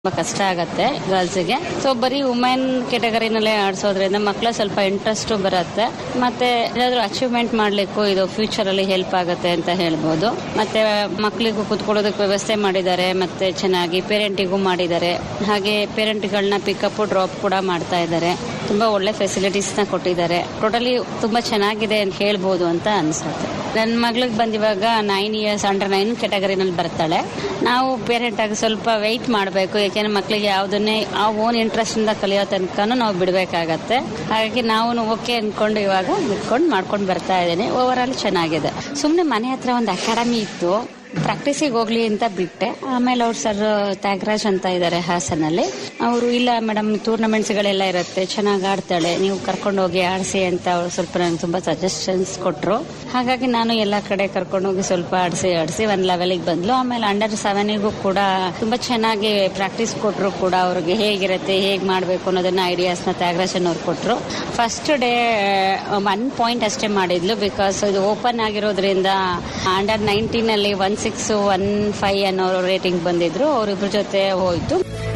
ತುಂಬಾ ಕಷ್ಟ ಆಗತ್ತೆ ಗರ್ಲ್ಸ್ಗೆ ಸೊ ಬರೀ ವುಮೆನ್ ಕೆಟಗರಿನಲ್ಲೇ ಆಡಿಸೋದ್ರಿಂದ ಮಕ್ಕಳ ಸ್ವಲ್ಪ ಇಂಟ್ರೆಸ್ಟ್ ಬರುತ್ತೆ ಮತ್ತೆ ಏನಾದರೂ ಅಚೀವ್ಮೆಂಟ್ ಮಾಡ್ಲಿಕ್ಕೂ ಇದು ಫ್ಯೂಚರ್ ಅಲ್ಲಿ ಹೆಲ್ಪ್ ಆಗುತ್ತೆ ಅಂತ ಹೇಳ್ಬೋದು ಮತ್ತೆ ಮಕ್ಕಳಿಗೂ ಕುತ್ಕೊಳ್ಳೋದಕ್ಕೆ ವ್ಯವಸ್ಥೆ ಮಾಡಿದ್ದಾರೆ ಮತ್ತೆ ಚೆನ್ನಾಗಿ ಪೇರೆಂಟಿಗೂ ಮಾಡಿದ್ದಾರೆ ಹಾಗೆ ಪೇರೆಂಟ್ಗಳನ್ನ ಪಿಕಪ್ ಡ್ರಾಪ್ ಕೂಡ ಮಾಡ್ತಾ ಇದ್ದಾರೆ ತುಂಬಾ ಒಳ್ಳೆ ಫೆಸಿಲಿಟೀಸ್ನ ಕೊಟ್ಟಿದ್ದಾರೆ ಟೋಟಲಿ ತುಂಬಾ ಚೆನ್ನಾಗಿದೆ ಅಂತ ಹೇಳ್ಬೋದು ಅಂತ ಅನ್ಸುತ್ತೆ ನನ್ನ ಮಗಳಿಗೆ ಬಂದಿವಾಗ ನೈನ್ ಇಯರ್ಸ್ ಅಂಡರ್ ನೈನ್ ಕೆಟಗರಿನಲ್ಲಿ ಬರ್ತಾಳೆ ನಾವು ಪೇರೆಂಟ್ ಆಗಿ ಸ್ವಲ್ಪ ವೆಯ್ಟ್ ಮಾಡಬೇಕು ಯಾಕೆಂದ್ರೆ ಮಕ್ಕಳಿಗೆ ಯಾವುದನ್ನೇ ಆ ಓನ್ ಇಂಟ್ರೆಸ್ಟ್ ಇಂದ ಕಲಿಯೋ ತನಕನೂ ನಾವು ಬಿಡಬೇಕಾಗತ್ತೆ ಹಾಗಾಗಿ ನಾವು ಓಕೆ ಅನ್ಕೊಂಡು ಇವಾಗ ಬಿಟ್ಕೊಂಡು ಮಾಡ್ಕೊಂಡು ಬರ್ತಾ ಇದ್ದೀನಿ ಓವರ್ ಆಲ್ ಚೆನ್ನಾಗಿದೆ ಸುಮ್ಮನೆ ಮನೆ ಹತ್ರ ಒಂದು ಅಕಾಡೆಮಿ ಇತ್ತು ಪ್ರಾಕ್ಟೀಸಿಗೆ ಹೋಗ್ಲಿ ಅಂತ ಬಿಟ್ಟೆ ಆಮೇಲೆ ಅವ್ರು ಸರ್ ತ್ಯಾಗರಾಜ್ ಅಂತ ಇದ್ದಾರೆ ಹಾಸನಲ್ಲಿ ಅವರು ಇಲ್ಲ ಮೇಡಮ್ ಟೂರ್ನಮೆಂಟ್ಸ್ಗಳೆಲ್ಲ ಇರುತ್ತೆ ಚೆನ್ನಾಗಿ ಆಡ್ತಾಳೆ ನೀವು ಕರ್ಕೊಂಡು ಹೋಗಿ ಆಡಿಸಿ ಅಂತ ಅವ್ರು ಸ್ವಲ್ಪ ನನಗೆ ತುಂಬಾ ಸಜೆಷನ್ಸ್ ಕೊಟ್ಟರು ಹಾಗಾಗಿ ನಾನು ಎಲ್ಲ ಕಡೆ ಕರ್ಕೊಂಡು ಹೋಗಿ ಸ್ವಲ್ಪ ಆಡಿಸಿ ಆಡಿಸಿ ಒಂದು ಲೆವೆಲಿಗೆ ಬಂದ್ಲು ಆಮೇಲೆ ಅಂಡರ್ ಸೆವೆನಿಗೂ ಕೂಡ ತುಂಬಾ ಚೆನ್ನಾಗಿ ಪ್ರಾಕ್ಟೀಸ್ ಕೊಟ್ಟರು ಕೂಡ ಅವ್ರಿಗೆ ಹೇಗಿರುತ್ತೆ ಹೇಗೆ ಮಾಡಬೇಕು ಅನ್ನೋದನ್ನ ಐಡಿಯಾಸ್ನ ತ್ಯಾಗರಾಜನ್ ಅವ್ರು ಕೊಟ್ಟರು ಫಸ್ಟ್ ಡೇ ಒನ್ ಪಾಯಿಂಟ್ ಅಷ್ಟೇ ಮಾಡಿದ್ಲು ಬಿಕಾಸ್ ಇದು ಓಪನ್ ಆಗಿರೋದ್ರಿಂದ ಅಂಡರ್ ನೈನ್ಟೀನ್ ಅಲ್ಲಿ ಒನ್ ಸಿಕ್ಸ್ ಒನ್ ಫೈವ್ ಅನ್ನೋ ರೇಟಿಂಗ್ ಬಂದಿದ್ರು ಅವರಿಬ್ಬರ ಜೊತೆ ಹೋಯ್ತು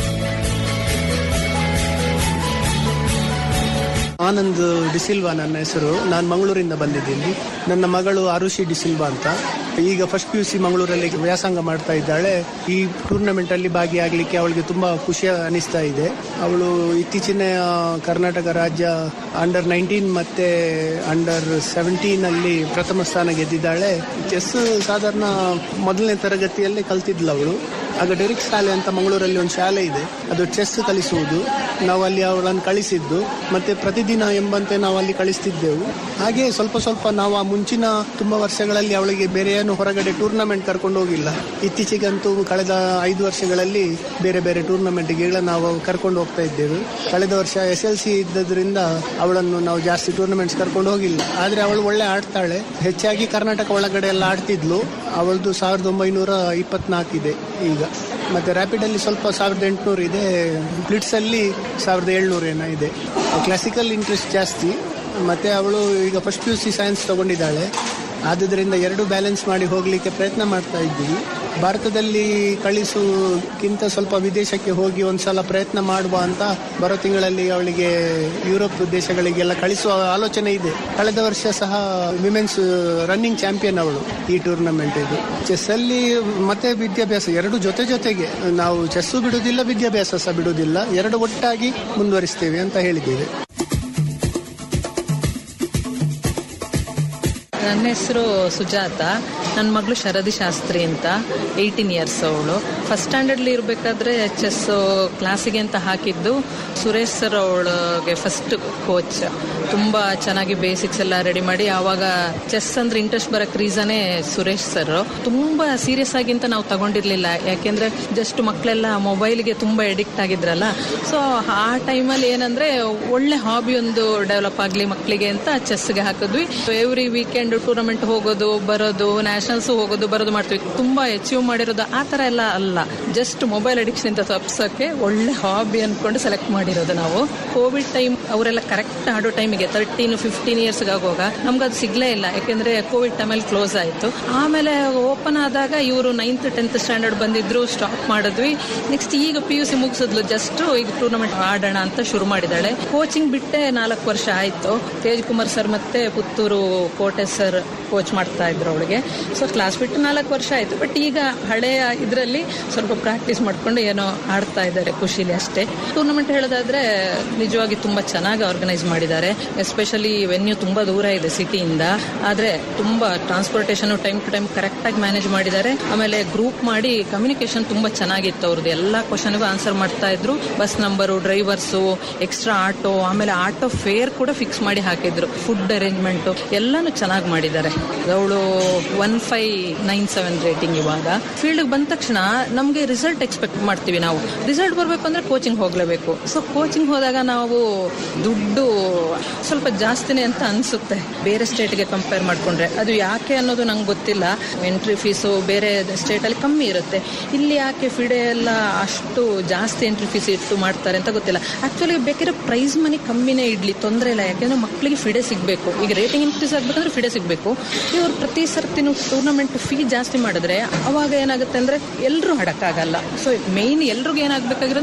ಆನಂದ್ ಡಿಸಿಲ್ವಾ ನನ್ನ ಹೆಸರು ನಾನು ಮಂಗಳೂರಿಂದ ಬಂದಿದ್ದೀನಿ ನನ್ನ ಮಗಳು ಅರುಷಿ ಡಿಸಿಲ್ವಾ ಅಂತ ಈಗ ಫಸ್ಟ್ ಪಿ ಯು ಸಿ ಮಂಗಳೂರಲ್ಲಿ ವ್ಯಾಸಂಗ ಮಾಡ್ತಾ ಇದ್ದಾಳೆ ಈ ಟೂರ್ನಮೆಂಟ್ ಅಲ್ಲಿ ಭಾಗಿಯಾಗಲಿಕ್ಕೆ ಅವಳಿಗೆ ತುಂಬಾ ಖುಷಿ ಅನಿಸ್ತಾ ಇದೆ ಅವಳು ಇತ್ತೀಚಿನ ಕರ್ನಾಟಕ ರಾಜ್ಯ ಅಂಡರ್ ನೈನ್ಟೀನ್ ಮತ್ತೆ ಅಂಡರ್ ಸೆವೆಂಟೀನ್ ಅಲ್ಲಿ ಪ್ರಥಮ ಸ್ಥಾನ ಗೆದ್ದಿದ್ದಾಳೆ ಚೆಸ್ ಸಾಧಾರಣ ಮೊದಲನೇ ತರಗತಿಯಲ್ಲೇ ಕಲ್ತಿದ್ಲು ಅವಳು ಆಗ ಡೆರಿಕ್ ಶಾಲೆ ಅಂತ ಮಂಗಳೂರಲ್ಲಿ ಒಂದು ಶಾಲೆ ಇದೆ ಅದು ಚೆಸ್ ಕಲಿಸುವುದು ನಾವು ಅಲ್ಲಿ ಅವಳನ್ನು ಕಳಿಸಿದ್ದು ಮತ್ತೆ ಪ್ರತಿದಿನ ಎಂಬಂತೆ ನಾವು ಅಲ್ಲಿ ಕಳಿಸ್ತಿದ್ದೆವು ಹಾಗೆ ಸ್ವಲ್ಪ ಸ್ವಲ್ಪ ನಾವು ಆ ಮುಂಚಿನ ತುಂಬಾ ವರ್ಷಗಳಲ್ಲಿ ಅವಳಿಗೆ ಬೇರೆ ಏನು ಹೊರಗಡೆ ಟೂರ್ನಮೆಂಟ್ ಕರ್ಕೊಂಡು ಹೋಗಿಲ್ಲ ಇತ್ತೀಚೆಗಂತೂ ಕಳೆದ ಐದು ವರ್ಷಗಳಲ್ಲಿ ಬೇರೆ ಬೇರೆ ಟೂರ್ನಮೆಂಟ್ಗೆಲ್ಲ ನಾವು ಕರ್ಕೊಂಡು ಹೋಗ್ತಾ ಇದ್ದೇವೆ ಕಳೆದ ವರ್ಷ ಎಸ್ ಎಲ್ ಸಿ ಇದ್ದದ್ರಿಂದ ಅವಳನ್ನು ನಾವು ಜಾಸ್ತಿ ಟೂರ್ನಮೆಂಟ್ಸ್ ಕರ್ಕೊಂಡು ಹೋಗಿಲ್ಲ ಆದ್ರೆ ಅವಳು ಒಳ್ಳೆ ಆಡ್ತಾಳೆ ಹೆಚ್ಚಾಗಿ ಕರ್ನಾಟಕ ಒಳಗಡೆ ಎಲ್ಲ ಆಡ್ತಿದ್ಲು ಅವಳದು ಸಾವಿರದ ಒಂಬೈನೂರ ಇಪ್ಪತ್ನಾಲ್ಕು ಇದೆ ಈಗ ಮತ್ತೆ ರ್ಯಾಪಿಡ್ ಅಲ್ಲಿ ಸ್ವಲ್ಪ ಸಾವಿರದ ಎಂಟುನೂರು ಇದೆ ಬ್ಲಿಟ್ಸ್ ಅಲ್ಲಿ ಸಾವಿರದ ಏಳ್ನೂರು ಏನೋ ಇದೆ ಕ್ಲಾಸಿಕಲ್ ಇಂಟ್ರೆಸ್ಟ್ ಜಾಸ್ತಿ ಮತ್ತೆ ಅವಳು ಈಗ first P U C science ತಗೊಂಡಿದ್ದಾಳೆ ಆದುದರಿಂದ ಎರಡು ಬ್ಯಾಲೆನ್ಸ್ ಮಾಡಿ ಹೋಗಲಿಕ್ಕೆ ಪ್ರಯತ್ನ ಮಾಡ್ತಾ ಇದ್ದೀವಿ ಭಾರತದಲ್ಲಿ ಕಳಿಸುಕ್ಕಿಂತ ಸ್ವಲ್ಪ ವಿದೇಶಕ್ಕೆ ಹೋಗಿ ಒಂದ್ಸಲ ಪ್ರಯತ್ನ ಮಾಡುವ ಅಂತ ಬರೋ ತಿಂಗಳಲ್ಲಿ ಅವಳಿಗೆ ಯುರೋಪ್ ದೇಶಗಳಿಗೆಲ್ಲ ಕಳಿಸುವ ಆಲೋಚನೆ ಇದೆ ಕಳೆದ ವರ್ಷ ಸಹ ವಿಮೆನ್ಸ್ ರನ್ನಿಂಗ್ ಚಾಂಪಿಯನ್ ಅವಳು ಈ ಟೂರ್ನಮೆಂಟ್ ಇದು ಚೆಸ್ ಅಲ್ಲಿ ಮತ್ತೆ ವಿದ್ಯಾಭ್ಯಾಸ ಎರಡು ಜೊತೆ ಜೊತೆಗೆ ನಾವು ಚೆಸ್ಸು ಬಿಡುವುದಿಲ್ಲ ವಿದ್ಯಾಭ್ಯಾಸ ಸಹ ಬಿಡುವುದಿಲ್ಲ ಎರಡು ಒಟ್ಟಾಗಿ ಮುಂದುವರಿಸ್ತೇವೆ ಅಂತ ಹೇಳಿದ್ದೇವೆ ನನ್ನ ಹೆಸರು ಸುಜಾತ ನನ್ನ ಮಗಳು ಶರದಿ ಶಾಸ್ತ್ರಿ ಅಂತ ಏಯ್ಟೀನ್ ಇಯರ್ಸ್ ಅವಳು ಫಸ್ಟ್ ಸ್ಟ್ಯಾಂಡರ್ಡ್ಲಿ ಇರಬೇಕಾದ್ರೆ ಚೆಸ್ ಕ್ಲಾಸಿಗೆ ಅಂತ ಹಾಕಿದ್ದು ಸುರೇಶ್ ಸರ್ ಅವಳಿಗೆ ಫಸ್ಟ್ ಕೋಚ್ ತುಂಬ ಚೆನ್ನಾಗಿ ಬೇಸಿಕ್ಸ್ ಎಲ್ಲ ರೆಡಿ ಮಾಡಿ ಆವಾಗ ಚೆಸ್ ಅಂದ್ರೆ ಇಂಟ್ರೆಸ್ಟ್ ಬರೋಕ್ಕೆ ರೀಸನೇ ಸುರೇಶ್ ಸರ್ ತುಂಬ ಸೀರಿಯಸ್ ಆಗಿ ಅಂತ ನಾವು ತಗೊಂಡಿರ್ಲಿಲ್ಲ ಯಾಕೆಂದ್ರೆ ಜಸ್ಟ್ ಮಕ್ಕಳೆಲ್ಲ ಮೊಬೈಲ್ಗೆ ತುಂಬ ಎಡಿಕ್ಟ್ ಆಗಿದ್ರಲ್ಲ ಸೊ ಆ ಟೈಮಲ್ಲಿ ಏನಂದ್ರೆ ಒಳ್ಳೆ ಹಾಬಿ ಒಂದು ಡೆವಲಪ್ ಆಗಲಿ ಮಕ್ಕಳಿಗೆ ಅಂತ ಚೆಸ್ಗೆ ಹಾಕಿದ್ವಿ ಎವ್ರಿ ವೀಕೆಂಡ್ ಟೂರ್ನಮೆಂಟ್ ಹೋಗೋದು ಬರೋದು ನ್ಯಾಷನಲ್ಸ್ ಹೋಗೋದು ಬರೋದು ಮಾಡ್ತೀವಿ ತುಂಬಾ ಅಚೀವ್ ಮಾಡಿರೋದು ಆ ತರ ಎಲ್ಲ ಅಲ್ಲ ಜಸ್ಟ್ ಮೊಬೈಲ್ ಅಡಿಕ್ಷನ್ ಇಂದ ತಪ್ಸಕ್ಕೆ ಒಳ್ಳೆ ಹಾಬಿ ಅನ್ಕೊಂಡು ಸೆಲೆಕ್ಟ್ ಮಾಡಿರೋದು ನಾವು ಕೋವಿಡ್ ಟೈಮ್ ಅವರೆಲ್ಲ ಕರೆಕ್ಟ್ ಆಡೋ ಟೈಮಿಗೆ ತರ್ಟೀನ್ ಫಿಫ್ಟೀನ್ ಇಯರ್ಸ್ ಆಗುವಾಗ ನಮ್ಗೆ ಅದು ಸಿಗ್ಲೇ ಇಲ್ಲ ಯಾಕೆಂದ್ರೆ ಕೋವಿಡ್ ಟೈಮಲ್ಲಿ ಕ್ಲೋಸ್ ಆಯ್ತು ಆಮೇಲೆ ಓಪನ್ ಆದಾಗ ಇವರು ನೈನ್ತ್ ಟೆಂತ್ ಸ್ಟ್ಯಾಂಡರ್ಡ್ ಬಂದಿದ್ರು ಸ್ಟಾಪ್ ಮಾಡಿದ್ವಿ ನೆಕ್ಸ್ಟ್ ಈಗ ಪಿ ಯು ಸಿ ಮುಗಿಸಿದ್ಲು ಜಸ್ಟ್ ಈಗ ಟೂರ್ನಮೆಂಟ್ ಆಡೋಣ ಅಂತ ಶುರು ಮಾಡಿದಾಳೆ ಕೋಚಿಂಗ್ ಬಿಟ್ಟೆ ನಾಲ್ಕು ವರ್ಷ ಆಯ್ತು ತೇಜ್ ಕುಮಾರ್ ಸರ್ ಮತ್ತೆ ಪುತ್ತೂರು ಕೋಟೆ ಸರ್ ಕೋಚ್ ಮಾಡ್ತಾ ಇದ್ರು ಅವಳಿಗೆ ಸೊ ಕ್ಲಾಸ್ ಬಿಟ್ಟು ನಾಲ್ಕು ವರ್ಷ ಆಯ್ತು ಬಟ್ ಈಗ ಹಳೆಯ ಇದರಲ್ಲಿ ಸ್ವಲ್ಪ ಪ್ರಾಕ್ಟೀಸ್ ಮಾಡ್ಕೊಂಡು ಏನೋ ಆಡ್ತಾ ಇದ್ದಾರೆ ಖುಷಿಲಿ ಅಷ್ಟೇ ಟೂರ್ನಮೆಂಟ್ ಹೇಳೋದಾದ್ರೆ ನಿಜವಾಗಿ ತುಂಬಾ ಚೆನ್ನಾಗಿ ಆರ್ಗನೈಸ್ ಮಾಡಿದ್ದಾರೆ ಎಸ್ಪೆಷಲಿ ವೆನ್ಯೂ ತುಂಬಾ ದೂರ ಇದೆ ಸಿಟಿಯಿಂದ ಆದ್ರೆ ತುಂಬಾ transportation time to time correct ಆಗಿ ಮ್ಯಾನೇಜ್ ಮಾಡಿದ್ದಾರೆ ಆಮೇಲೆ ಗ್ರೂಪ್ ಮಾಡಿ ಕಮ್ಯುನಿಕೇಶನ್ ತುಂಬಾ ಚೆನ್ನಾಗಿತ್ತು ಅವ್ರದ್ದು ಎಲ್ಲಾ ಕ್ವಶನ್ಗೂ ಆನ್ಸರ್ ಮಾಡ್ತಾ ಇದ್ರು bus number drivers extra auto ಆಮೇಲೆ ಆಟೋ ಫೇರ್ ಕೂಡ ಫಿಕ್ಸ್ ಮಾಡಿ ಹಾಕಿದ್ರು ಫುಡ್ ಅರೇಂಜ್ಮೆಂಟ್ ಎಲ್ಲಾನು ಚೆನ್ನಾಗಿ ಮಾಡಿದ್ದಾರೆ ಅವಳು one five nine seven rating ಇವಾಗ ಫೀಲ್ಡ್ ಬಂದ ತಕ್ಷಣ ನಮಗೆ ರಿಸಲ್ಟ್ ಎಕ್ಸ್ಪೆಕ್ಟ್ ಮಾಡ್ತೀವಿ ನಾವು ರಿಸಲ್ಟ್ ಬರಬೇಕು ಅಂದ್ರೆ ಕೋಚಿಂಗ್ ಹೋಗಲೇಬೇಕು ಸೊ ಕೋಚಿಂಗ್ ಹೋದಾಗ ನಾವು ದುಡ್ಡು ಸ್ವಲ್ಪ ಜಾಸ್ತಿನೇ ಅಂತ ಅನ್ಸುತ್ತೆ ಬೇರೆ ಸ್ಟೇಟ್ಗೆ ಕಂಪೇರ್ ಮಾಡ್ಕೊಂಡ್ರೆ ಅದು ಯಾಕೆ ಅನ್ನೋದು ನಂಗೆ ಗೊತ್ತಿಲ್ಲ ಎಂಟ್ರಿ ಫೀಸು ಬೇರೆ ಸ್ಟೇಟಲ್ಲಿ ಕಮ್ಮಿ ಇರುತ್ತೆ ಇಲ್ಲಿ ಯಾಕೆ ಫಿಡೆ ಎಲ್ಲ ಅಷ್ಟು ಜಾಸ್ತಿ ಎಂಟ್ರಿ ಫೀಸ್ ಇಟ್ಟು ಮಾಡ್ತಾರೆ ಅಂತ ಗೊತ್ತಿಲ್ಲ ಆಕ್ಚುಲಿ ಬೇಕಿದ್ರೆ ಪ್ರೈಸ್ ಮನಿ ಕಮ್ಮಿನೇ ಇಡ್ಲಿ ತೊಂದರೆ ಇಲ್ಲ ಯಾಕೆಂದ್ರೆ ಮಕ್ಕಳಿಗೆ ಫಿಡೆ ಸಿಗಬೇಕು ಈಗ ರೇಟಿಂಗ್ ಇನ್ಕ್ರೀಸ್ ಆಗ್ಬೇಕಂದ್ರೆ ಫಿಡೆ ಸಿಗಬೇಕು ಇವ್ರು ಪ್ರತಿ ಸರ್ತಿನೂ ಟೂರ್ನಮೆಂಟ್ ಫೀ ಜಾಸ್ತಿ ಮಾಡಿದ್ರೆ ಅವಾಗ ಏನಾಗುತ್ತೆ ಅಂದ್ರೆ ಎಲ್ಲರೂ ಆಡಕ್ಕಾಗಲ್ಲ ಸೊ ಮೇಯ್ನ್ ಎಲ್ರಿಗೂ ಏನಾಗಬೇಕಾಗಿರೋದು